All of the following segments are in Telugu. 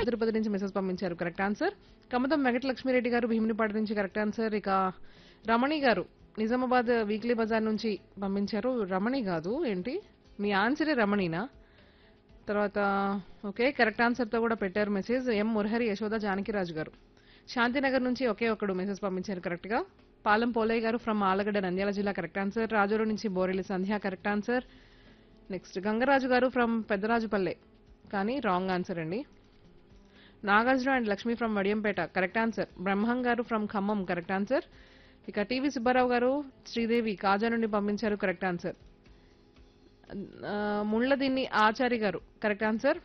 తిరుపతి నుంచి మెసేజ్ పంపించారు కరెక్ట్ ఆన్సర్ కమతం వెంకటలక్ష్మిరెడ్డి గారు భీమునిపాడు నుంచి కరెక్ట్ ఆన్సర్ ఇక రమణి గారు నిజామాబాద్ వీక్లీ బజార్ నుంచి పంపించారు రమణి కాదు ఏంటి మీ ఆన్సరే రమణినా తర్వాత ఓకే కరెక్ట్ ఆన్సర్తో కూడా పెట్టారు మెసేజ్ ఎం మురహరి యశోద జానకిరాజు గారు శాంతినగర్ నుంచి ఒకే ఒకడు మెసేజ్ పంపించారు కరెక్ట్గా పాలెం పోలయ్య గారు ఫ్రమ్ ఆలగడ్డ నంద్యాల జిల్లా కరెక్ట్ ఆన్సర్ రాజూరు నుంచి Borelli Sandhya correct answer next Gangaraju garu from Peddarajupalle కానీ రాంగ్ ఆన్సర్ అండి Nagarjuna and Lakshmi from Vadiyampeta correct answer Brahmam garu from Khammam correct answer ఇక టీవీ సుబ్బారావు గారు శ్రీదేవి కాజా నుండి పంపించారు కరెక్ట్ ఆన్సర్ ఆ, ముళ్ళదిన్ని ఆచారి గారు కరెక్ట్ ఆన్సర్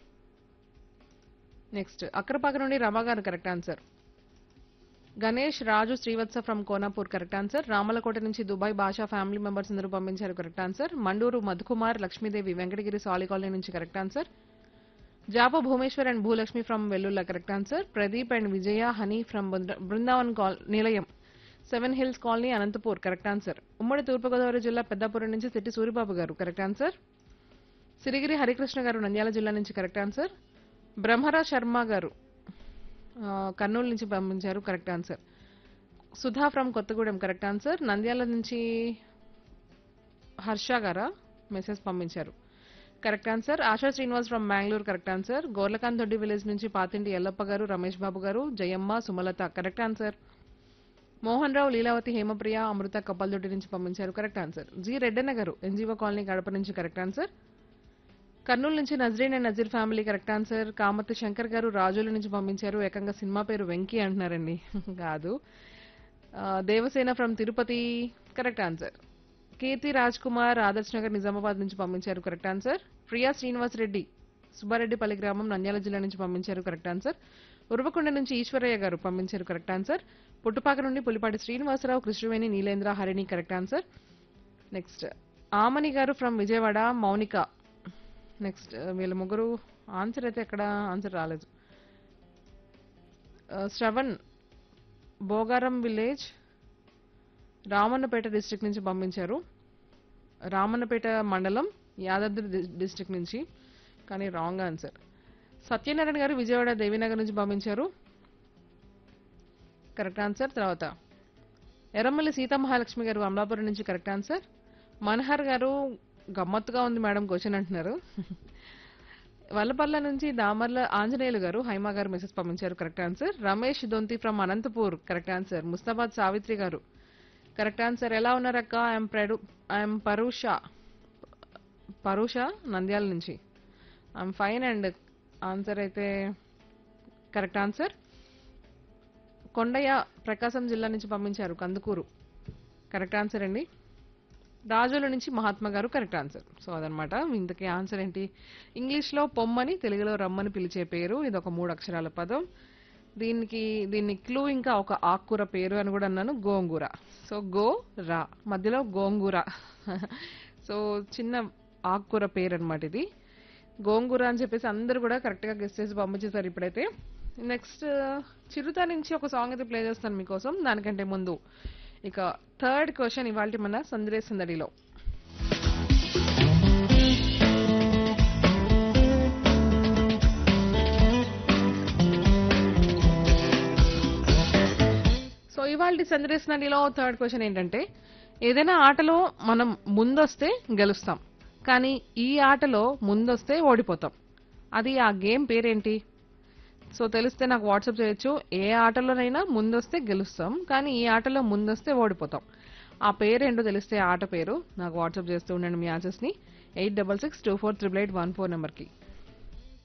నెక్స్ట్ అక్కరపాక నుండి Rama garu correct answer Ganesh Raju Srivatsa from Konapur correct answer Ramalakota నుంచి దుబాయ్ భాషా ఫ్యామిలీ మెంబర్స్ అందరూ పంపించారు correct answer Manduru Madhukumar Lakshmidevi Venkatagiri Sali colony నుంచి correct answer Japa Bhumeshwar and Bhulakshmi from Vellulla correct answer Pradeep and Vijaya honey from Brindavan కాల్ నిలయం seven hills colony Anantapur correct answer ఉమ్మడి తూర్పుగోదావరి జిల్లా పెద్దాపురం నుంచి సిట్టి సూరిబాబు గారు కరెక్ట్ ఆన్సర్ సిరిగిరి హరికృష్ణ గారు నంద్యాల జిల్లా నుంచి కరెక్ట్ ఆన్సర్ బ్రహ్మరా శర్మ గారు ఆ, కర్నూలు నుంచి పంపించారు correct answer Sudha from Kothagudem correct answer Nandyal నుంచి హర్ష గారా మెసేజ్ పంపించారు correct answer Asha Srinivas from Bengaluru correct answer Gorlakanth Doddi village నుంచి పాతింటి ఎల్లప్ప గారు రమేష్ బాబు గారు జయమ్మ సుమలత కరెక్ట్ ఆన్సర్ మోహన్ రావు లీలావతి హేమప్రియ అమృత కప్పల్దొడ్డి నుంచి పంపించారు కరెక్ట్ ఆన్సర్ జి రెడ్డన్న గారు ఎన్జీఓ కాలనీ గడప నుంచి కరెక్ట్ ఆన్సర్ కర్నూలు నుంచి Nazreen and Nazir family correct answer Kamathi Shankar garu Rajula నుంచి పంపించారు ఏకంగా సినిమా పేరు వెంకీ అంటున్నారండి కాదు ఆ, Devasena from Tirupati correct answer Keerthi Raj Kumar Adarsh Nagar Nizamabad నుంచి పంపించారు కరెక్ట్ ఆన్సర్ ప్రియా శ్రీనివాస్ రెడ్డి సుబ్బారెడ్డిపల్లి గ్రామం నంద్యాల జిల్లా నుంచి పంపించారు కరెక్ట్ ఆన్సర్ ఉరవకొండ నుంచి ఈశ్వరయ్య గారు పంపించారు కరెక్ట్ ఆన్సర్ పుట్టుపాక నుండి Pulipati Srinivasarao Krishnaveni Neelendra Harini correct answer next Amani garu from Vijayawada Mounika next వీళ్ళ ముగ్గురు ఆన్సర్ అయితే ఎక్కడ ఆన్సర్ రాలేదు ఆ, శ్రవణ్ బోగారం విలేజ్ రామన్నపేట డిస్ట్రిక్ట్ నుంచి పంపించారు రామన్నపేట మండలం యాదాద్రి డి- డిస్ట్రిక్ట్ నుంచి కానీ రాంగ్ ఆన్సర్ సత్యనారాయణ గారు విజయవాడ దేవీనగర్ నుంచి పంపించారు కరెక్ట్ ఆన్సర్ తర్వాత ఎర్రమల్లి సీతామహాలక్ష్మి గారు అమలాపురం నుంచి కరెక్ట్ ఆన్సర్ మనహర్ గారు గమ్మత్తుగా ఉంది మేడం క్వశ్చన్ అంటున్నారు వల్లపల్ల నుంచి దామర్ల ఆంజనేయులు గారు హైమా గారు మెసేజ్ పంపించారు correct answer Ramesh Donthi from Anantapur correct answer Mustabad Savitri garu correct answer ఎలా ఉన్నారక్క ఐఎమ్ ప్రెడు ఐఎమ్ పరుష పరుష నంద్యాల నుంచి ఐఎమ్ ఫైన్ అండ్ ఆన్సర్ అయితే కరెక్ట్ ఆన్సర్ కొండయ్య ప్రకాశం జిల్లా నుంచి పంపించారు కందుకూరు కరెక్ట్ ఆన్సర్ అండి రాజుల నుంచి మహాత్మా గారు కరెక్ట్ ఆన్సర్ సో అదనమాట ఇంతకీ ఆన్సర్ ఏంటి ఇంగ్లీష్లో పొమ్మని తెలుగులో రమ్మని పిలిచే పేరు ఇది ఒక మూడు అక్షరాల పదం దీనికి దీన్ని క్లూ ఇంకా ఒక ఆకుకూర పేరు అని కూడా అన్నాను గోంగూర సో గో రా మధ్యలో గోంగూర సో చిన్న ఆకుకూర పేరు అనమాట ఇది గోంగూర అని చెప్పేసి అందరూ కూడా కరెక్ట్గా గెస్ట్ చేసి పంపించేశారు ఇప్పుడైతే నెక్స్ట్ చిరుత నుంచి ఒక సాంగ్ అయితే ప్లే చేస్తాను మీకోసం దానికంటే ముందు ఇక థర్డ్ క్వశ్చన్ ఇవాళ మన సందరే సందడిలో సో ఇవాళ సందరేశ్ నదిలో థర్డ్ క్వశ్చన్ ఏంటంటే ఏదైనా ఆటలో మనం ముందొస్తే గెలుస్తాం కానీ ఈ ఆటలో ముందొస్తే ఓడిపోతాం అది ఆ గేమ్ పేరేంటి సో తెలిస్తే నాకు వాట్సాప్ చేయొచ్చు ఏ ఆటలోనైనా ముందొస్తే గెలుస్తాం కానీ ఈ ఆటలో ముందొస్తే ఓడిపోతాం ఆ పేరేంటో తెలిస్తే ఆ ఆట పేరు నాకు వాట్సాప్ చేస్తూ ఉండండి మీ ఆన్సర్స్ని eight double six two four triple eight one four నెంబర్కి